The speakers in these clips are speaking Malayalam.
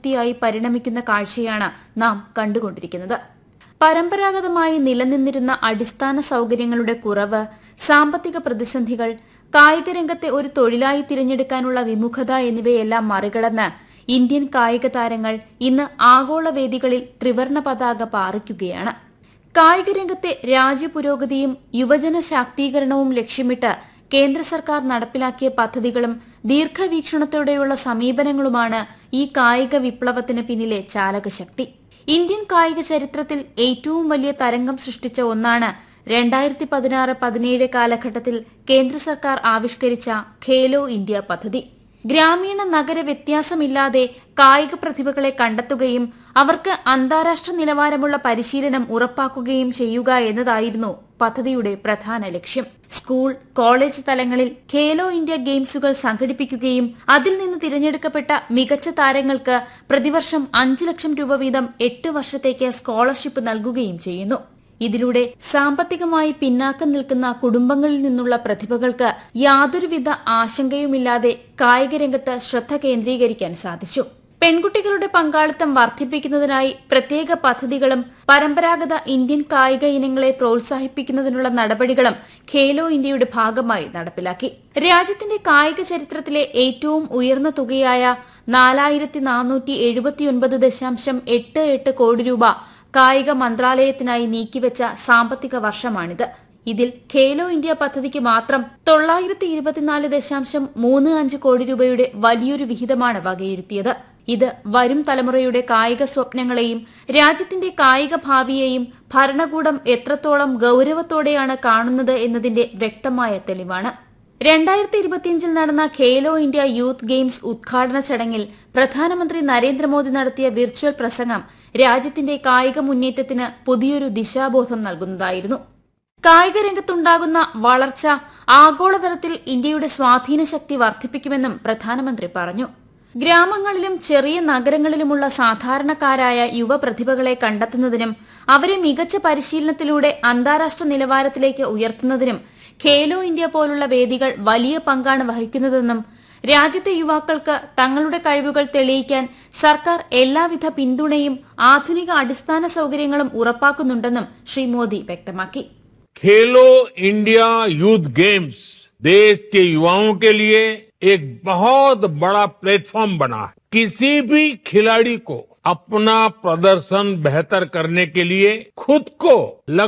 ശക്തിയായി പരിണമിക്കുന്ന കാഴ്ചയാണ് നാം കണ്ടുകൊണ്ടിരിക്കുന്നത് പരമ്പരാഗതമായി നിലനിന്നിരുന്ന അടിസ്ഥാന സൌകര്യങ്ങളുടെ കുറവ് സാമ്പത്തിക പ്രതിസന്ധികൾ കായിക രംഗത്തെ ഒരു തൊഴിലായി തിരഞ്ഞെടുക്കാനുള്ള വിമുഖത എന്നിവയെല്ലാം മറികടന്ന് ഇന്ത്യൻ കായിക താരങ്ങൾ ഇന്ന് ആഗോള വേദികളിൽ ത്രിവർണ പതാക പാറിക്കുകയാണ് കായിക രംഗത്തെ രാജ്യപുരോഗതിയും യുവജന ശാക്തീകരണവും ലക്ഷ്യമിട്ട് കേന്ദ്ര സർക്കാർ നടപ്പിലാക്കിയ പദ്ധതികളും ദീർഘവീക്ഷണത്തോടെയുള്ള സമീപനങ്ങളുമാണ് ഈ കായിക വിപ്ലവത്തിന് പിന്നിലെ ചാലകശക്തി ഇന്ത്യൻ കായിക ചരിത്രത്തിൽ ഏറ്റവും വലിയ തരംഗം സൃഷ്ടിച്ച ഒന്നാണ് രണ്ടായിരത്തി പതിനാറ് പതിനേഴ് കാലഘട്ടത്തിൽ കേന്ദ്ര സർക്കാർ ആവിഷ്കരിച്ച ഖേലോ ഇന്ത്യ പദ്ധതി ഗ്രാമീണ നഗര വ്യത്യാസമില്ലാതെ കായിക പ്രതിഭകളെ കണ്ടെത്തുകയും അവർക്ക് അന്താരാഷ്ട്ര നിലവാരമുള്ള പരിശീലനം ഉറപ്പാക്കുകയും ചെയ്യുക എന്നതായിരുന്നു പദ്ധതിയുടെ പ്രധാന ലക്ഷ്യം സ്കൂൾ കോളേജ് തലങ്ങളിൽ ഖേലോ ഇന്ത്യ ഗെയിംസുകൾ സംഘടിപ്പിക്കുകയും അതിൽ നിന്ന് തിരഞ്ഞെടുക്കപ്പെട്ട മികച്ച താരങ്ങൾക്ക് പ്രതിവർഷം അഞ്ച് ലക്ഷം രൂപ വീതം എട്ട് വർഷത്തേക്ക് സ്കോളർഷിപ്പ് നൽകുകയും ചെയ്യുന്നു ഇതിലൂടെ സാമ്പത്തികമായി പിന്നാക്കം നിൽക്കുന്ന കുടുംബങ്ങളിൽ നിന്നുള്ള പ്രതിഭകൾക്ക് യാതൊരുവിധ ആശങ്കയുമില്ലാതെ കായിക രംഗത്ത് ശ്രദ്ധ കേന്ദ്രീകരിക്കാൻ സാധിച്ചു പെൺകുട്ടികളുടെ പങ്കാളിത്തം വർദ്ധിപ്പിക്കുന്നതിനായി പ്രത്യേക പദ്ധതികളും പരമ്പരാഗത ഇന്ത്യൻ കായിക ഇനങ്ങളെ പ്രോത്സാഹിപ്പിക്കുന്നതിനുള്ള നടപടികളും ഖേലോ ഇന്ത്യയുടെ ഭാഗമായി നടപ്പിലാക്കി രാജ്യത്തിന്റെ കായിക ചരിത്രത്തിലെ ഏറ്റവും ഉയർന്ന തുകയായ നാലായിരത്തി നാനൂറ്റി എഴുപത്തിയൊൻപത് ദശാംശം എട്ട് എട്ട് കോടി രൂപ കായിക മന്ത്രാലയത്തിനായി നീക്കിവെച്ച സാമ്പത്തിക വർഷമാണിത് ഇതിൽ ഖേലോ ഇന്ത്യ പദ്ധതിക്ക് മാത്രം തൊള്ളായിരത്തി ഇരുപത്തിനാല് ദശാംശം മൂന്ന് അഞ്ച് കോടി രൂപയുടെ വലിയൊരു വിഹിതമാണ് വകയിരുത്തിയത് ഇത് വരും തലമുറയുടെ കായിക സ്വപ്നങ്ങളെയും രാജ്യത്തിന്റെ കായിക ഭാവിയെയും ഭരണകൂടം എത്രത്തോളം ഗൌരവത്തോടെയാണ് കാണുന്നത് എന്നതിന്റെ വ്യക്തമായ തെളിവാണ് രണ്ടായിരത്തി ഇരുപത്തിയഞ്ചിൽ നടന്ന ഖേലോ ഇന്ത്യ യൂത്ത് ഗെയിംസ് ഉദ്ഘാടന ചടങ്ങിൽ പ്രധാനമന്ത്രി നരേന്ദ്രമോദി നടത്തിയ വിർച്വൽ പ്രസംഗം രാജ്യത്തിന്റെ കായിക മുന്നേറ്റത്തിന് പുതിയൊരു ദിശാബോധം നൽകുന്നതായിരുന്നു കായിക രംഗത്തുണ്ടാകുന്ന വളർച്ച ആഗോളതലത്തിൽ ഇന്ത്യയുടെ സ്വാധീന ശക്തി വർദ്ധിപ്പിക്കുമെന്നും പ്രധാനമന്ത്രി പറഞ്ഞു ഗ്രാമങ്ങളിലും ചെറിയ നഗരങ്ങളിലുമുള്ള സാധാരണക്കാരായ യുവപ്രതിഭകളെ കണ്ടെത്തുന്നതിനും അവരെ മികച്ച പരിശീലനത്തിലൂടെ അന്താരാഷ്ട്ര നിലവാരത്തിലേക്ക് ഉയർത്തുന്നതിനും ഖേലോ ഇന്ത്യ പോലുള്ള വേദികൾ വലിയ പങ്കാണ് വഹിക്കുന്നതെന്നും രാജ്യത്തെ യുവാക്കൾക്ക് തങ്ങളുടെ കഴിവുകൾ തെളിയിക്കാൻ സർക്കാർ എല്ലാവിധ പിന്തുണയും ആധുനിക അടിസ്ഥാന സൌകര്യങ്ങളും ഉറപ്പാക്കുന്നുണ്ടെന്നും ശ്രീ മോദി വ്യക്തമാക്കി खेलो इंडिया यूथ गेम्स देश के युवाओं के लिए एक बहुत बड़ा प्लेटफॉर्म बना है किसी भी खिलाड़ी को अपना प्रदर्शन बेहतर करने के लिए खुद को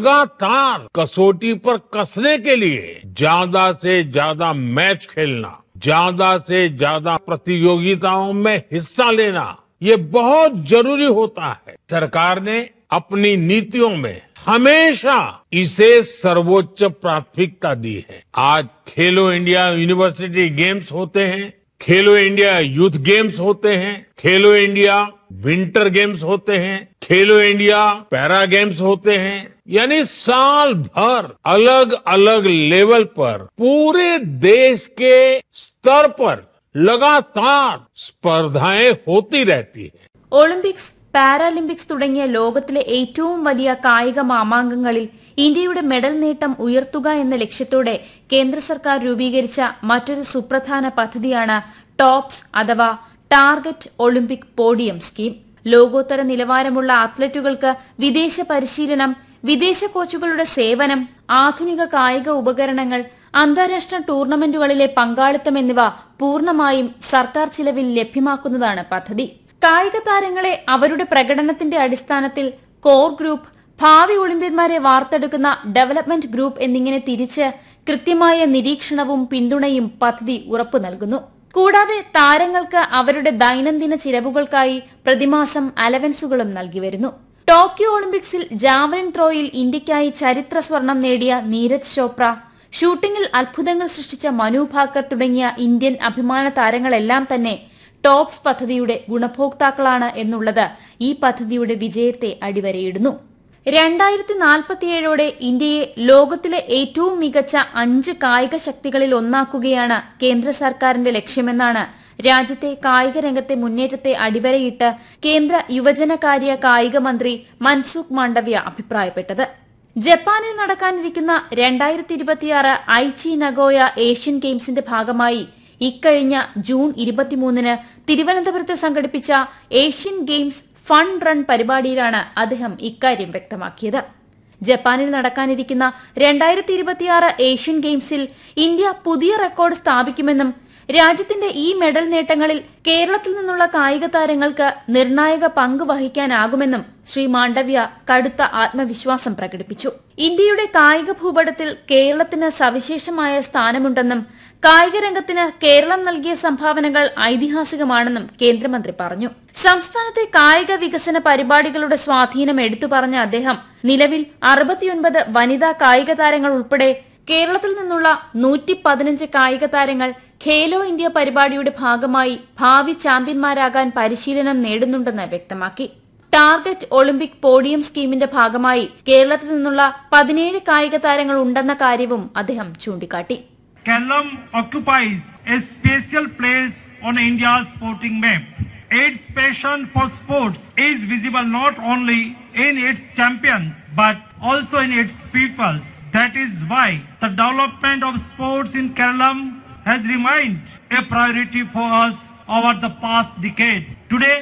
लगातार कसौटी पर कसने के लिए ज्यादा से ज्यादा मैच खेलना ज्यादा से ज्यादा प्रतियोगिताओं में हिस्सा लेना ये बहुत जरूरी होता है सरकार ने अपनी नीतियों में हमेशा इसे सर्वोच्च प्राथमिकता दी है आज खेलो इंडिया यूनिवर्सिटी गेम्स होते हैं खेलो इंडिया यूथ गेम्स होते हैं खेलो इंडिया विंटर गेम्स होते हैं खेलो इंडिया पैरा गेम्स होते हैं यानी साल भर अलग अलग लेवल पर पूरे देश के स्तर पर लगातार स्पर्धाएं होती रहती है ഒളിമ്പിക്സ് പാരാലിമ്പിക്സ് തുടങ്ങിയ ലോകത്തിലെ ഏറ്റവും വലിയ കായിക മാമാങ്കങ്ങളിൽ ഇന്ത്യയുടെ മെഡൽ നേട്ടം ഉയർത്തുക എന്ന ലക്ഷ്യത്തോടെ കേന്ദ്ര സർക്കാർ രൂപീകരിച്ച മറ്റൊരു സുപ്രധാന പദ്ധതിയാണ് ടോപ്സ് അഥവാ ടാർഗറ്റ് ഒളിമ്പിക് പോഡിയം സ്കീം ലോകോത്തര നിലവാരമുള്ള അത്ലറ്റുകൾക്ക് വിദേശ പരിശീലനം വിദേശ കോച്ചുകളുടെ സേവനം ആധുനിക കായിക ഉപകരണങ്ങൾ അന്താരാഷ്ട്ര ടൂർണമെന്റുകളിലെ പങ്കാളിത്തം എന്നിവ പൂർണ്ണമായും സർക്കാർ ചിലവിൽ ലഭ്യമാക്കുന്നതാണ് പദ്ധതി കായിക താരങ്ങളെ അവരുടെ പ്രകടനത്തിന്റെ അടിസ്ഥാനത്തിൽ കോർ ഗ്രൂപ്പ് ഭാവി ഒളിമ്പ്യന്മാരെ വാർത്തെടുക്കുന്ന ഡെവലപ്മെന്റ് ഗ്രൂപ്പ് എന്നിങ്ങനെ തിരിച്ച് കൃത്യമായ നിരീക്ഷണവും പിന്തുണയും പദ്ധതി ഉറപ്പു നൽകുന്നു കൂടാതെ താരങ്ങൾക്ക് അവരുടെ ദൈനംദിന ചിലവുകൾക്കായി പ്രതിമാസം അലവൻസുകളും നൽകി വരുന്നു ടോക്കിയോ ഒളിമ്പിക്സിൽ ജാവലിൻ ത്രോയിൽ ഇന്ത്യയ്ക്കായി ചരിത്ര സ്വർണം നേടിയ നീരജ് ചോപ്ര ഷൂട്ടിംഗിൽ അത്ഭുതങ്ങൾ സൃഷ്ടിച്ച മനു ഭാക്കർ തുടങ്ങിയ ഇന്ത്യൻ അഭിമാന താരങ്ങളെല്ലാം തന്നെ ടോപ്സ് പദ്ധതിയുടെ ഗുണഭോക്താക്കളാണ് എന്നുള്ളത് ഈ പദ്ധതിയുടെ വിജയത്തെ അടിവരയിടുന്നു രണ്ടായിരത്തി നാൽപ്പത്തിയേഴോടെ ഇന്ത്യയെ ലോകത്തിലെ ഏറ്റവും മികച്ച അഞ്ച് കായിക ശക്തികളിൽ ഒന്നാക്കുകയാണ് കേന്ദ്ര സർക്കാരിന്റെ ലക്ഷ്യമെന്നാണ് രാജ്യത്തെ കായിക രംഗത്തെ മുന്നേറ്റത്തെ അടിവരയിട്ട് കേന്ദ്ര യുവജനകാര്യ കായിക മന്ത്രി മൻസുഖ് മാണ്ഡവ്യ അഭിപ്രായപ്പെട്ടത് ജപ്പാനിൽ നടക്കാനിരിക്കുന്ന രണ്ടായിരത്തി ഇരുപത്തിയാറ് ഐച്ചി നഗോയ ഏഷ്യൻ ഗെയിംസിന്റെ ഭാഗമായി ഇക്കഴിഞ്ഞ ജൂൺ ഇരുപത്തിമൂന്നിന് തിരുവനന്തപുരത്ത് സംഘടിപ്പിച്ച ഏഷ്യൻ ഗെയിംസ് ഫൺ റൺ പരിപാടിയിലാണ് അദ്ദേഹം ഇക്കാര്യം വ്യക്തമാക്കിയത് ജപ്പാനിൽ നടക്കാനിരിക്കുന്ന രണ്ടായിരത്തി ഇരുപത്തിയാറ് ഏഷ്യൻ ഗെയിംസിൽ ഇന്ത്യ പുതിയ റെക്കോർഡ് സ്ഥാപിക്കുമെന്നും രാജ്യത്തിന്റെ ഈ മെഡൽ നേട്ടങ്ങളിൽ കേരളത്തിൽ നിന്നുള്ള കായിക താരങ്ങൾക്ക് നിർണായക പങ്ക് വഹിക്കാനാകുമെന്നും ശ്രീ മാണ്ഡവ്യ കടുത്ത ആത്മവിശ്വാസം പ്രകടിപ്പിച്ചു ഇന്ത്യയുടെ കായിക ഭൂപടത്തിൽ കേരളത്തിന് സവിശേഷമായ സ്ഥാനമുണ്ടെന്നും കായിക രംഗത്തിന് കേരളം നൽകിയ സംഭാവനകൾ ഐതിഹാസികമാണെന്നും കേന്ദ്രമന്ത്രി പറഞ്ഞു സംസ്ഥാനത്തെ കായിക വികസന പരിപാടികളുടെ സ്വാധീനം എടുത്തു പറഞ്ഞ അദ്ദേഹം നിലവിൽ അറുപത്തിയൊൻപത് വനിതാ കായിക താരങ്ങൾ ഉൾപ്പെടെ കേരളത്തിൽ നിന്നുള്ള നൂറ്റി പതിനഞ്ച് കായിക താരങ്ങൾ ഖേലോ ഇന്ത്യ പരിപാടിയുടെ ഭാഗമായി ഭാവി ചാമ്പ്യന്മാരാകാൻ പരിശീലനം നേടുന്നുണ്ടെന്ന് വ്യക്തമാക്കി ടാർഗറ്റ് ഒളിമ്പിക് പോഡിയം സ്കീമിന്റെ ഭാഗമായി കേരളത്തിൽ നിന്നുള്ള പതിനേഴ് കായിക താരങ്ങൾ ഉണ്ടെന്ന കാര്യവും അദ്ദേഹം ചൂണ്ടിക്കാട്ടി Kerala occupies a special place on India's sporting map. Its passion for sports is visible not only in its champions but also in its peoples. That is why the development of sports in Kerala has remained a priority for us over the past decade. Today,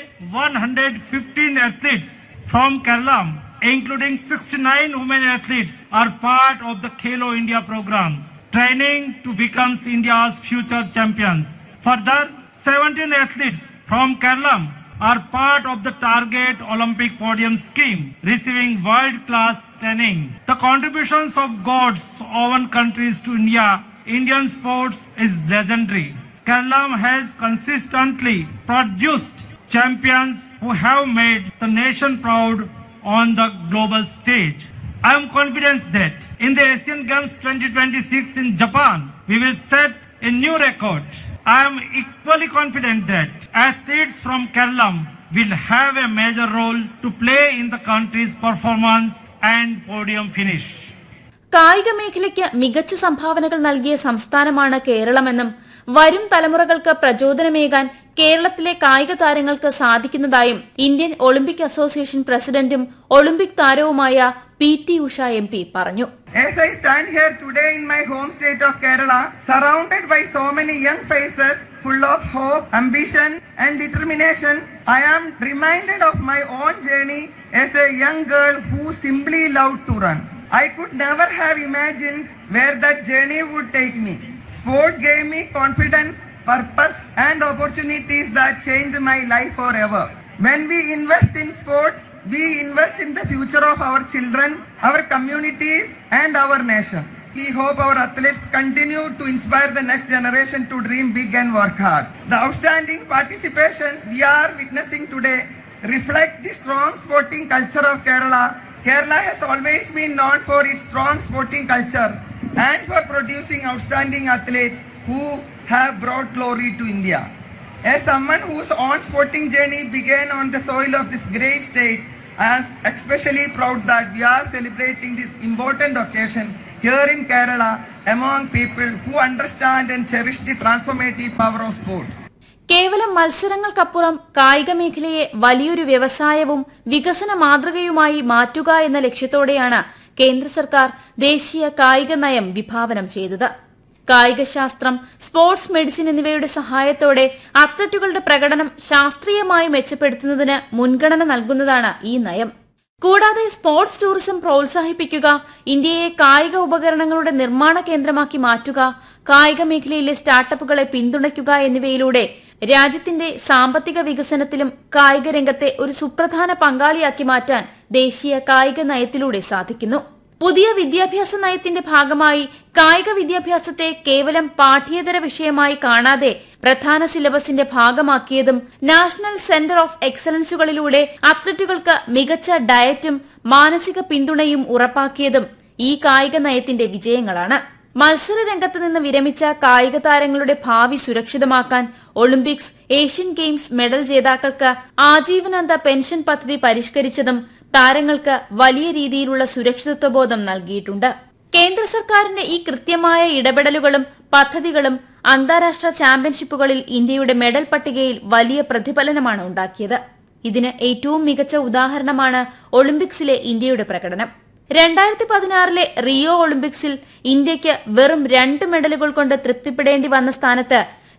115 athletes from Kerala, including 69 women athletes, are part of the Khelo India programs, training to become India's future champions. Further, 17 athletes from Kerala are part of the Target Olympic Podium Scheme, receiving world-class training. The contributions of God's own countries to India, Indian sports is legendary. Kerala has consistently produced champions who have made the nation proud on the global stage. I am confident that in the Asian Games 2026 in Japan, we will set a new record. I am equally confident that athletes from Kerala will have a major role to play in the country's performance and podium finish. കായിക മേഖലയ്ക്ക് മികച്ച സംഭാവനകൾ നൽകിയ സംസ്ഥാനമാണ് കേരളമെന്നും വരും തലമുറകൾക്ക് പ്രചോദനമേകാൻ കേരളത്തിലെ കായിക താരങ്ങൾക്ക് സാധിക്കുന്നതായും ഇന്ത്യൻ ഒളിമ്പിക് അസോസിയേഷൻ പ്രസിഡന്റും ഒളിമ്പിക് താരവുമായ P T Usha M P പറഞ്ഞു As I stand here today in my home state of Kerala, surrounded by so many young faces full of hope, ambition, and determination, I am reminded of my own journey as a young girl who simply loved to run. I could never have imagined where that journey would take me. Sport gave me confidence, purpose, and opportunities that changed my life forever. When we invest in sport, we invest in the future of our children, our communities, and our nation. We hope our athletes continue to inspire the next generation to dream big and work hard. The outstanding participation we are witnessing today reflect the strong sporting culture of Kerala. Kerala has always been known for its strong sporting culture and for producing outstanding athletes who have brought glory to India. As someone whose own sporting journey began on the soil of this great state, I am especially proud that we are celebrating this important occasion here in Kerala among people who understand and cherish the transformative power of sport. കേവലം മത്സരങ്ങൾക്കപ്പുറം കായിക മേഖലയെ വലിയൊരു വ്യവസായവും വികസന മാതൃകയുമായി മാറ്റുക എന്ന ലക്ഷ്യത്തോടെയാണ് കേന്ദ്ര സർക്കാർ ദേശീയ കായിക നയം വിഭാവനം ചെയ്തത് കായികശാസ്ത്രം സ്പോർട്സ് മെഡിസിൻ എന്നിവയുടെ സഹായത്തോടെ അത്ലറ്റുകളുടെ പ്രകടനം ശാസ്ത്രീയമായി മെച്ചപ്പെടുത്തുന്നതിന് മുൻഗണന നൽകുന്നതാണ് ഈ നയം കൂടാതെ സ്പോർട്സ് ടൂറിസം പ്രോത്സാഹിപ്പിക്കുക ഇന്ത്യയെ കായിക ഉപകരണങ്ങളുടെ നിർമ്മാണ കേന്ദ്രമാക്കി മാറ്റുക കായിക മേഖലയിലെ സ്റ്റാർട്ടപ്പുകളെ പിന്തുണയ്ക്കുക എന്നിവയിലൂടെ രാജ്യത്തിന്റെ സാമ്പത്തിക വികസനത്തിലും കായിക രംഗത്തെ ഒരു സുപ്രധാന പങ്കാളിയാക്കി മാറ്റാൻ ദേശീയ കായിക നയത്തിലൂടെ സാധിക്കുന്നു പുതിയ വിദ്യാഭ്യാസ നയത്തിന്റെ ഭാഗമായി കായിക വിദ്യാഭ്യാസത്തെ കേവലം പാഠ്യേതര വിഷയമായി കാണാതെ പ്രധാന സിലബസിന്റെ ഭാഗമാക്കിയതും നാഷണൽ സെന്റർ ഓഫ് എക്സലൻസുകളിലൂടെ അത്ലറ്റുകൾക്ക് മികച്ച ഡയറ്റും മാനസിക പിന്തുണയും ഉറപ്പാക്കിയതും ഈ കായിക നയത്തിന്റെ വിജയങ്ങളാണ് മത്സര രംഗത്ത് നിന്ന് വിരമിച്ച കായിക താരങ്ങളുടെ ഭാവി സുരക്ഷിതമാക്കാൻ ഒളിമ്പിക്സ് ഏഷ്യൻ ഗെയിംസ് മെഡൽ ജേതാക്കൾക്ക് ആജീവനാന്ത പെൻഷൻ പദ്ധതി പരിഷ്കരിച്ചതും താരങ്ങൾക്ക് വലിയ രീതിയിലുള്ള സുരക്ഷിതത്വബോധം നൽകിയിട്ടുണ്ട് കേന്ദ്ര സർക്കാരിന്റെ ഈ കൃത്യമായ ഇടപെടലുകളും പദ്ധതികളും അന്താരാഷ്ട്ര ചാമ്പ്യൻഷിപ്പുകളിൽ ഇന്ത്യയുടെ മെഡൽ പട്ടികയിൽ വലിയ പ്രതിഫലനമാണ് ഉണ്ടാക്കിയത് ഇതിന് ഏറ്റവും മികച്ച ഉദാഹരണമാണ് ഒളിമ്പിക്സിലെ ഇന്ത്യയുടെ പ്രകടനം രണ്ടായിരത്തി പതിനാറിലെ റിയോ ഒളിമ്പിക്സിൽ ഇന്ത്യയ്ക്ക് വെറും രണ്ട് മെഡലുകൾ കൊണ്ട് തൃപ്തിപ്പെടേണ്ടി വന്ന സ്ഥാനത്ത്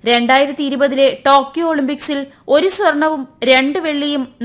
രണ്ടായിരത്തി ഇരുപതിലെ ടോക്കിയോ ഒളിമ്പിക്സിൽ ഒരു സ്വർണവും രണ്ട് വെള്ളിയും